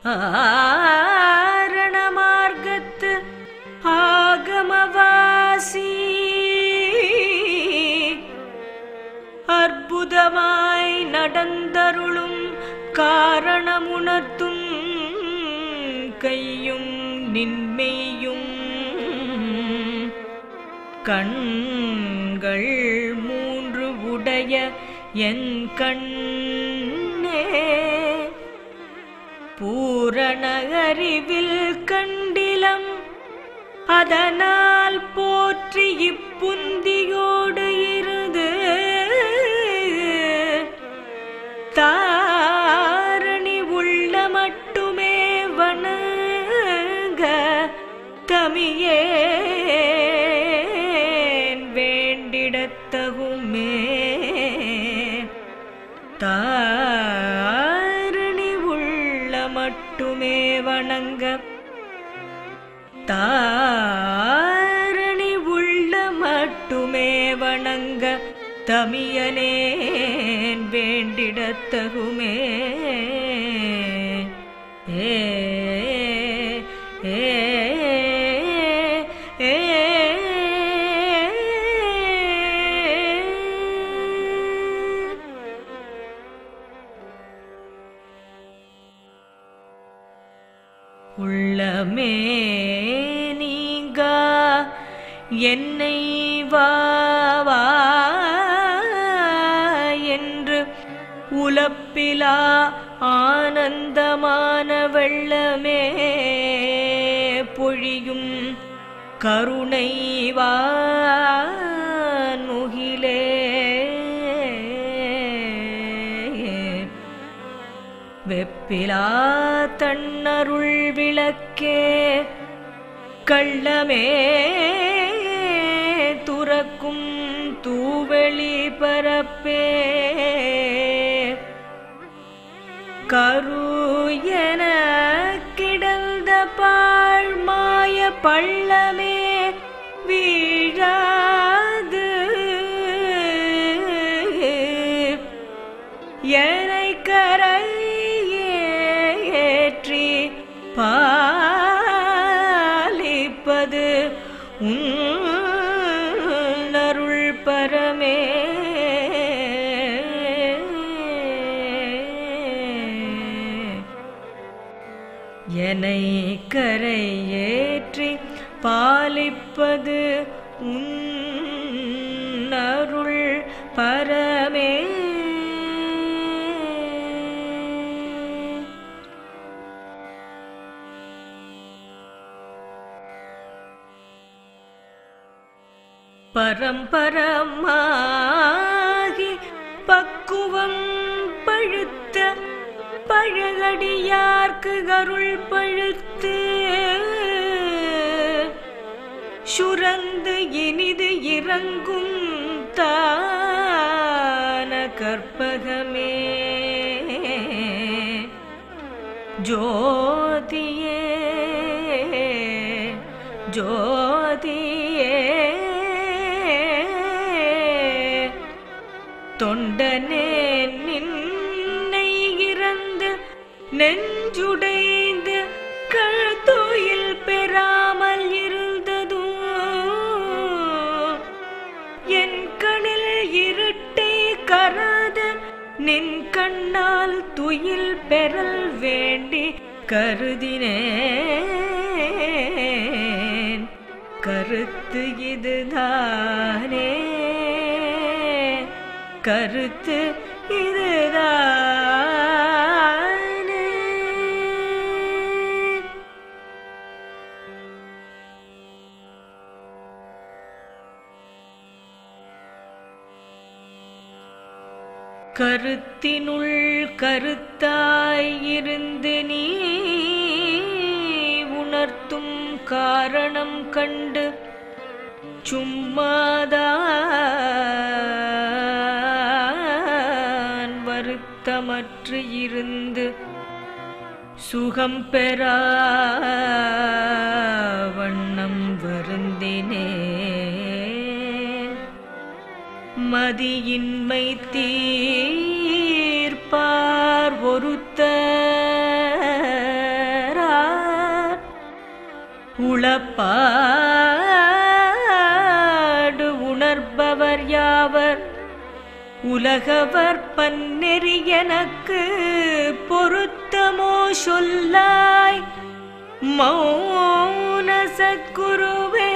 ஆரணமார்க்கத்து ஆகமவாசி அற்புதமாய் நடந்தருளும் காரணமுணர்த்தும் கையும் நின்மெய்யும் கண்கள் மூன்று உடைய என் கண்ணே பூரண அறிவில் கண்டிலம் அதனால் போற்றி இப்புந்தியோடு இருந்து தாரணி உள்ள மட்டுமே வணங்க தமியேன் வேண்டிடத்தகுமே தாரணி உள்ள மட்டுமே வணங்க தாரணி உள்ள மட்டுமே வணங்க தமியனேன் வேண்டிடத்தகுமே ஏ ஏ ஏ உள்ளமே நீங்கா என்னை வா வா என்று உலப்பிலா ஆனந்தமான வெள்ளமே பொழியும் கருணை வான்முகிலே வெப்பிலா தன்னருள் விளக்கே கள்ளமே துறக்கும் தூவெளி பரப்பே கரு என கிடந்த பாழ்மாய பள்ளமே வீழாது எனை கரையேற்றி பாலிப்பது உன் அருள் பரமே என்னை கரையேற்றி பாலிப்பது உன் அருள் பரமே பரம்பரமாகி பக்குவம் பழுத்த பழகடியார்க்கு அருள் பழுத்து சுரந்து இனிது இறங்கும் தான கற்பகமே ஜோதியே ஜோதியே தொண்டனே நின்னை இறந்து நெஞ்சுடைந்து கழுத்தோயில் பெறாமல் இருந்ததோ என் கணில் இருட்டை கராத நின் கண்ணால் துயில் பெறல் வேண்டி கருதினேன் கருத்து இதுதானே கருத்து இதுதானே கருத்தினுள் கருத்தாய் இருந்து நீ உணர்த்தும் காரணம் கண்டு சும்மாதான் வருத்தமற்று இருந்து சுகம் பெறா வண்ணம் வருந்தினே மதியின்மை தீர்ப்பார் ஒருத்த புலப்பாடு உணர்பவர் யாவர் உலகவர் பன்னெறி எனக்கு பொருத்தமோ சொல்லாய் மௌன சத்குருவே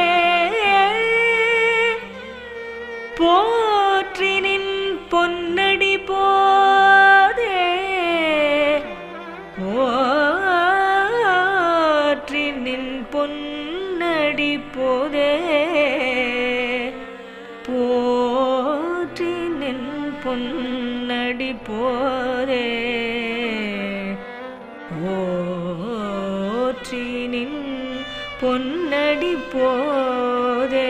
போற்றி நின் பொன்னடி போதே போற்றி நின் பொன்னடி போதே போற்றி நின் பொன்னடி போதே போற்றி நின் பொன்னடி போதே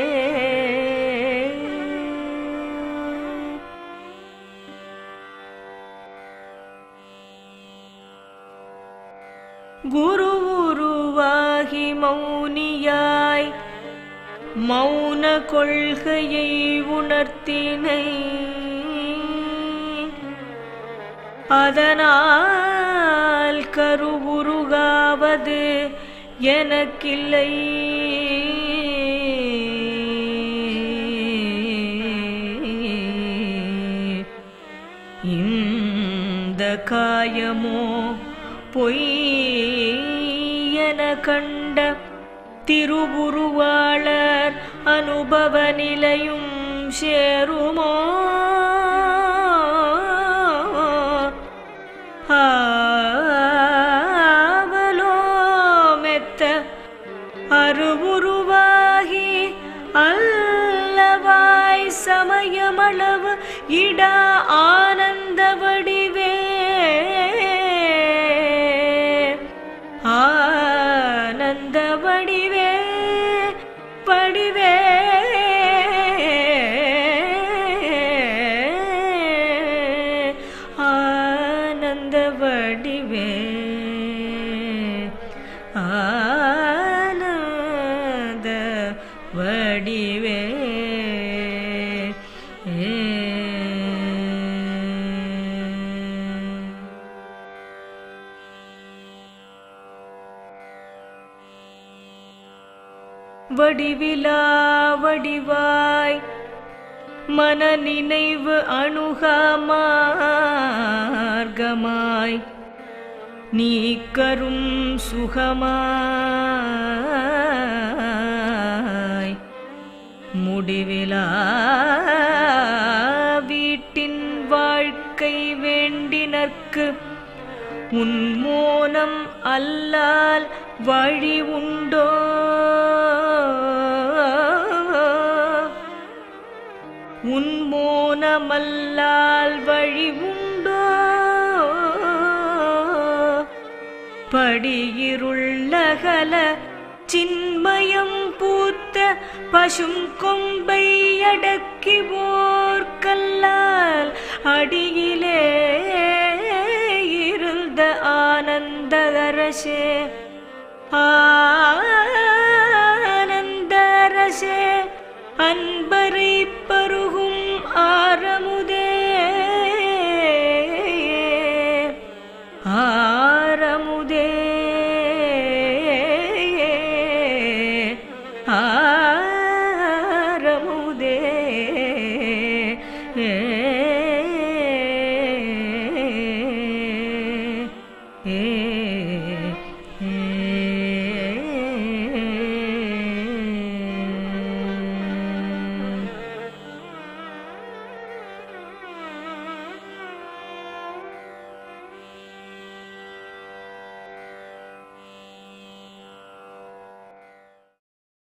குரு உருவாகி மௌனியாய் மௌன கொள்கையை உணர்த்தினை அதனால் கருவுருகாவது எனக்கில்லை இந்த காயமோ பொய் என கண்ட திருவுருவாளர் அனுபவ நிலையும் சேருமோ ஆவலோ மெத்த அருவுருவாகி அல்லவாய் சமயமளவு இடா ஆனந்த வடிவே ஆனந்த வடிவே வடிவே ஆனந்த வடிவே ஆனந்த வடிவே வடிவிலா வடிவாய் மன நினைவு அணுகமார்கமாய் நீக்கரும் சுகமாய் முடிவிலா வீட்டின் வாழ்க்கை வேண்டினர்க்கு உன்மோனம் அல்லால் வழி உண்டோ உன்மோனமல்லால் வழி உண்டோ படியிருள்ளகல சின்மயம் பூத்த பசும் கொம்பை அடக்கி போர்க்கல்லால் அடியிலே இருந்த ஆனந்த அரசே ஆனந்த அரசே அன்பரை பருகும் ஆரமுதே ஆரமுதே ஆரமுதே ஏ